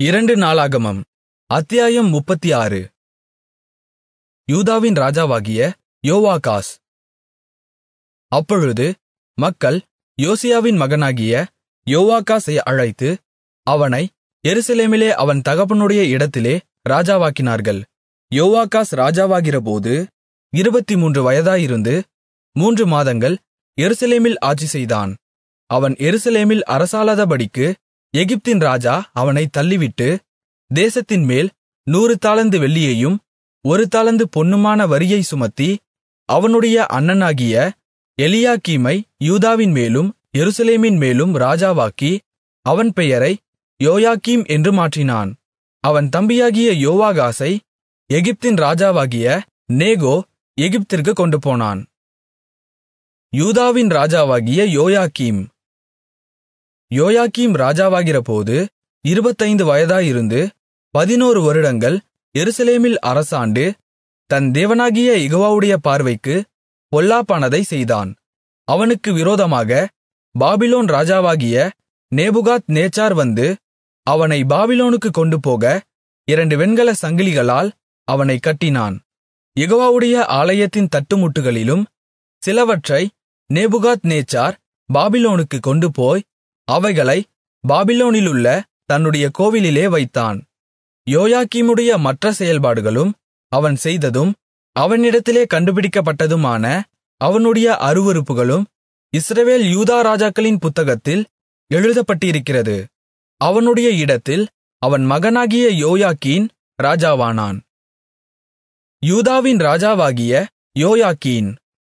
இரண்டு நாளாகமம் அத்தியாயம் முப்பத்தாறு யூதாவின் ராஜாவாகிய யோவாகாஸ் அப்பொழுது மக்கள் யோசியாவின் மகனாகிய யோவாகாசை அழைத்து அவனை எருசலேமிலே அவன் தகப்பனுடைய இடத்திலே ராஜாவாக்கினார்கள் யோவாகாஸ் ராஜாவாகிறபோது இருபத்துமூன்று வயதாயிருந்து மூன்று மாதங்கள் எருசலேமில் ஆட்சிசெய்தான் அவன் எருசலேமில் அரசாளாதபடிக்கு எகிப்தின் ராஜா அவனைத் தள்ளிவிட்டு தேசத்தின்மேல் நூறு தாலந்து வெள்ளியையும் ஒரு தாலந்து பொன்னுமான வரியைச் சுமத்தி அவனுடைய அண்ணனாகிய எலியாக்கீமை யூதாவின்மேலும் எருசலேமின்மேலும் ராஜாவாக்கி அவன் பெயரை யோயாக்கீம் என்று மாற்றினான் அவன் தம்பியாகிய யோவாகாசை எகிப்தின் ராஜாவாகிய நேகோ எகிப்திற்குக் கொண்டுபோனான் யூதாவின் ராஜாவாகிய யோயாக்கீம் யோயாக்கீம் ராஜாவாகிறபோது இருபத்தைந்து வயதாயிருந்து பதினோரு வருடங்கள் எருசலேமில் அரசாண்டு தன் தேவனாகிய யெகோவாவுடைய பார்வைக்கு பொல்லாப்பானதைச் செய்தான் அவனுக்கு விரோதமாக பாபிலோன் ராஜாவாகிய நேபுகாத் நேச்சார் வந்து அவனை பாபிலோனுக்குக் கொண்டுபோக இரண்டு வெண்கலச் சங்கிலிகளால் அவனைக் கட்டினான் யெகோவாவுடைய ஆலயத்தின் தட்டுமுட்டுகளிலும் சிலவற்றை நேபுகாத் நேச்சார் பாபிலோனுக்குக் கொண்டுபோய் அவைகளை பாபிலோனிலுள்ள தன்னுடைய கோவிலிலே வைத்தான் யோயாக்கீமுடைய மற்ற செயல்பாடுகளும் அவன் செய்ததும் அவனிடத்திலே கண்டுபிடிக்கப்பட்டதுமான அவனுடைய அருவருப்புகளும் இஸ்ரவேல் யூதா ராஜாக்களின் புத்தகத்தில் எழுதப்பட்டிருக்கிறது அவனுடைய இடத்தில் அவன் மகனாகிய யோயாக்கீன் ராஜாவானான் யூதாவின் ராஜாவாகிய யோயாக்கீன்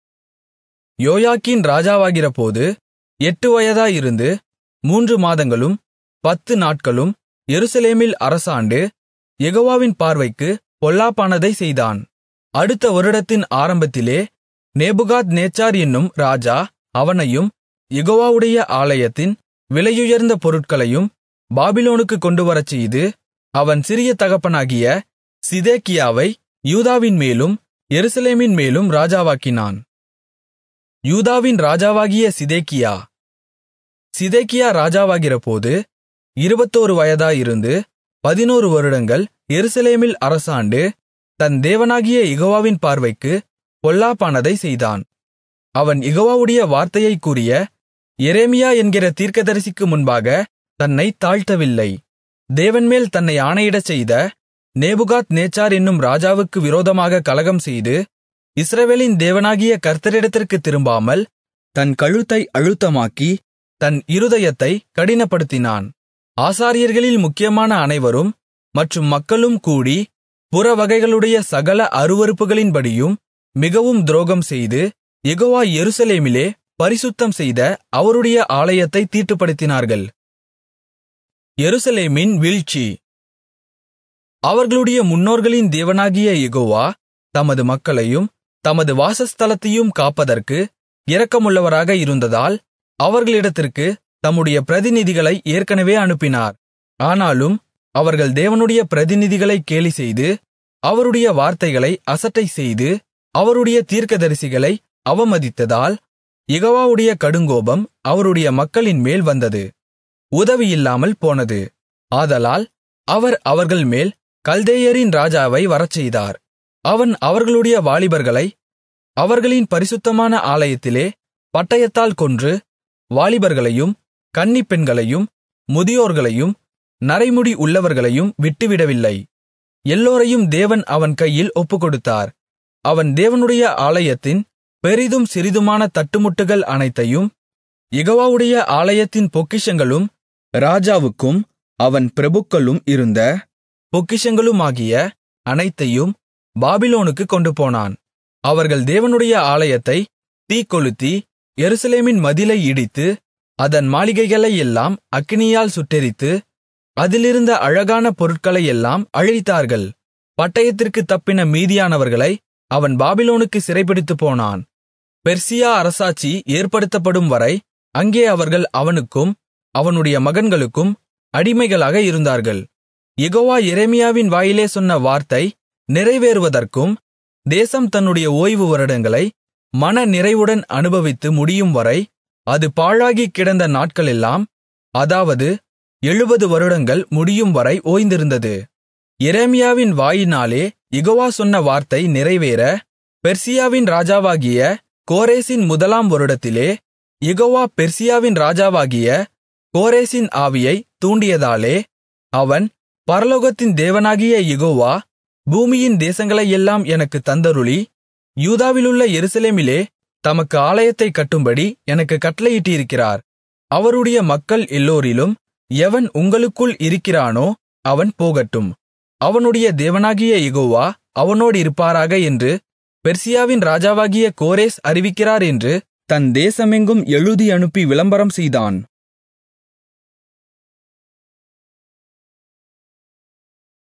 யோயாக்கீன் ராஜாவாகிறபோது எட்டு வயதாயிருந்து மூன்று மாதங்களும் பத்து நாட்களும் எருசலேமில் அரசாண்டு யெகோவாவின் பார்வைக்கு பொல்லாப்பானதைச் செய்தான் அடுத்த வருடத்தின் ஆரம்பத்திலே நேபுகாத் நேச்சார் என்னும் ராஜா அவனையும் யெகோவாவுடைய ஆலயத்தின் விலையுயர்ந்த பொருட்களையும் பாபிலோனுக்குக் கொண்டுவரச்செய்து அவன் சிறிய தகப்பனாகிய சிதேக்கியாவை யூதாவின் மேலும் எருசலேமின் மேலும் ராஜாவாக்கினான் யூதாவின் ராஜாவாகிய சிதேக்கியா சிதேக்கியா ராஜாவாகிறபோது இருபத்தோரு வயதாயிருந்து பதினோரு வருடங்கள் எருசலேமில் அரசாண்டு தன் தேவனாகிய யெகோவாவின் பார்வைக்கு பொல்லாப்பானதைச் செய்தான் அவன் யெகோவாவுடைய வார்த்தையைக் கூறிய எரேமியா என்கிற தீர்க்கதரிசிக்கு முன்பாக தன்னைத் தாழ்த்தவில்லை தேவன்மேல் தன்னை ஆணையிடச் செய்த நேபுகாத் நேச்சார் என்னும் ராஜாவுக்கு விரோதமாக கலகம்செய்து இஸ்ரவேலின் தேவனாகிய கர்த்தரிடத்திற்குத் திரும்பாமல் தன் கழுத்தை அழுத்தமாக்கி தன் இருதயத்தை கடினப்படுத்தினான் ஆசாரியர்களில் முக்கியமான அனைவரும் மற்றும் மக்களும் கூடி புறவகைகளுடைய சகல அருவருப்புகளின்படியும் மிகவும் துரோகம் செய்து யெகோவா எருசலேமிலே பரிசுத்தம் செய்த அவருடைய ஆலயத்தை தீட்டுப்படுத்தினார்கள் எருசலேமின் வீழ்ச்சி அவர்களுடைய முன்னோர்களின் தேவனாகிய யெகோவா தமது மக்களையும் தமது வாசஸ்தலத்தையும் காப்பதற்கு இரக்கமுள்ளவராக இருந்ததால் அவர்களிடத்திற்கு தம்முடைய பிரதிநிதிகளை ஏற்கனவே அனுப்பினார் ஆனாலும் அவர்கள் தேவனுடைய பிரதிநிதிகளை கேலிசெய்து அவருடைய வார்த்தைகளை அசட்டை செய்து அவருடைய தீர்க்கதரிசிகளை அவமதித்ததால் யெகோவாவுடைய கடுங்கோபம் அவருடைய மக்களின் மேல் வந்தது உதவியில்லாமல் போனது ஆதலால் அவர் அவர்கள் மேல் கல்தேயரின் ராஜாவை வரச்செய்தார் அவன் அவர்களுடைய வாலிபர்களை அவர்களின் பரிசுத்தமான ஆலயத்திலே பட்டயத்தால் கொன்று வாலிபர்களையும் கன்னிப்பெண்களையும் முதியோர்களையும் நரைமுடி உள்ளவர்களையும் விட்டுவிடவில்லை எல்லோரையும் தேவன் அவன் கையில் ஒப்புக்கொடுத்தார் அவன் தேவனுடைய ஆலயத்தின் பெரிதும் சிறிதுமான தட்டுமுட்டுகள் அனைத்தையும் யெகோவாவுடைய ஆலயத்தின் பொக்கிஷங்களும் ராஜாவுக்கும் அவன் பிரபுக்களும் இருந்த பொக்கிஷங்களுமாகிய அனைத்தையும் பாபிலோனுக்குக் கொண்டுபோனான் அவர்கள் தேவனுடைய ஆலயத்தை தீக்கொளுத்தி எருசலேமின் மதிலை இடித்து அதன் மாளிகைகளையெல்லாம் அக்கினியால் சுட்டெரித்து அதிலிருந்த அழகான பொருட்களையெல்லாம் அழித்தார்கள் பட்டயத்திற்குத் தப்பின மீதியானவர்களை அவன் பாபிலோனுக்கு சிறைபிடித்துப் போனான் பெர்சியா அரசாட்சி ஏற்படுத்தப்படும் வரை அங்கே அவர்கள் அவனுக்கும் அவனுடைய மகன்களுக்கும் அடிமைகளாக இருந்தார்கள் யெகோவா எரேமியாவின் வாயிலே சொன்ன வார்த்தை நிறைவேறுவதற்கும் தேசம் தன்னுடைய ஓய்வு வருடங்களை மன நிறைவுடன் அனுபவித்து முடியும்வரை அது பாழாகிக் கிடந்த நாட்களெல்லாம் அதாவது எழுபது வருடங்கள் முடியும்வரை ஓய்ந்திருந்தது எரேமியாவின் வாயினாலே யெகோவா சொன்ன வார்த்தை நிறைவேற பெர்சியாவின் ராஜாவாகிய கோரேசின் முதலாம் வருடத்திலே யெகோவா பெர்சியாவின் ராஜாவாகிய கோரேசின் ஆவியைத் தூண்டியதாலே அவன் பரலோகத்தின் தேவனாகிய யெகோவா பூமியின் தேசங்களையெல்லாம் எனக்குத் தந்தருளி யூதாவிலுள்ள எருசலேமிலே தமக்கு ஆலயத்தைக் கட்டும்படி எனக்குக் கட்டளையிட்டிருக்கிறார் அவருடைய மக்கள் எல்லோரிலும் எவன் உங்களுக்குள் இருக்கிறானோ அவன் போகட்டும் அவனுடைய தேவனாகிய யெகோவா அவனோடிருப்பாராக என்று பெர்சியாவின் ராஜாவாகிய கோரேஸ் அறிவிக்கிறார் என்று தன் தேசமெங்கும் எழுதி அனுப்பி விளம்பரம் செய்தான்